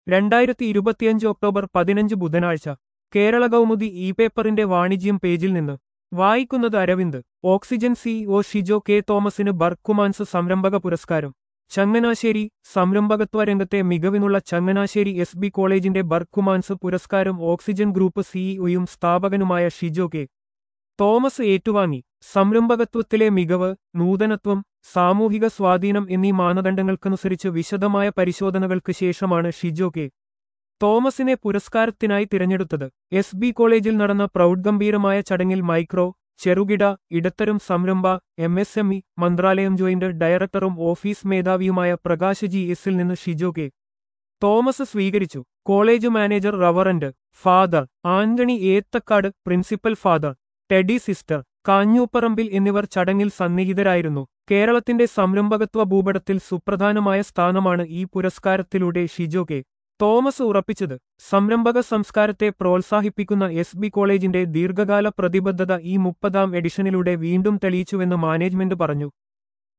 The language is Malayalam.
രണ്ടായിരത്തി ഇരുപത്തിയഞ്ച് ഒക്ടോബർ പതിനഞ്ച് ബുധനാഴ്ച കേരള കൗമുദി ഇ പേപ്പറിന്റെ വാണിജ്യം പേജിൽ നിന്ന് വായിക്കുന്നത് Aravind Oxygen CEO Shijo K തോമസിന് ബർക്കുമാൻസ് സംരംഭക പുരസ്കാരം ചങ്ങനാശ്ശേരി സംരംഭകത്വ രംഗത്തെ മികവിനുള്ള ചങ്ങനാശ്ശേരി എസ് ബി കോളേജിന്റെ ബർക്കുമാൻസ് പുരസ്കാരം ഓക്സിജൻ ഗ്രൂപ്പ് സിഇഒയും സ്ഥാപകനുമായ ഷിജോ കെ തോമസ് ഏറ്റുവാങ്ങി സംരംഭകത്വത്തിലെ മികവ് നൂതനത്വം സാമൂഹിക സ്വാധീനം എന്നീ മാനദണ്ഡങ്ങൾക്കനുസരിച്ച് വിശദമായ പരിശോധനകൾക്ക് ശേഷമാണ് ഷിജോ കെ തോമസിനെ പുരസ്കാരത്തിനായി തിരഞ്ഞെടുത്തത് എസ് ബി കോളേജിൽ നടന്ന പ്രൗഢഗംഭീരമായ ചടങ്ങിൽ മൈക്രോ ചെറുകിട ഇടത്തരം സംരംഭ എം എസ് എം ഇ മന്ത്രാലയം ജോയിന്റ് ഡയറക്ടറും ഓഫീസ് മേധാവിയുമായ പ്രകാശ് ജി എസിൽ നിന്ന് ഷിജോ കെ തോമസ് സ്വീകരിച്ചു college manager reverend father Antony Ethakkad principal father Teddy sister Kanjooparambil എന്നിവർ ചടങ്ങിൽ സന്നിഹിതരായിരുന്നു കേരളത്തിന്റെ സംരംഭകത്വ ഭൂപടത്തിൽ സുപ്രധാനമായ സ്ഥാനമാണ് ഈ പുരസ്കാരത്തിലൂടെ ഷിജോ കെ തോമസ് ഉറപ്പിച്ചത് സംരംഭക സംസ്കാരത്തെ പ്രോത്സാഹിപ്പിക്കുന്ന എസ് ബി കോളേജിന്റെ ദീർഘകാല പ്രതിബദ്ധത ഈ മുപ്പതാം എഡിഷനിലൂടെ വീണ്ടും തെളിയിച്ചുവെന്ന് മാനേജ്മെന്റ് പറഞ്ഞു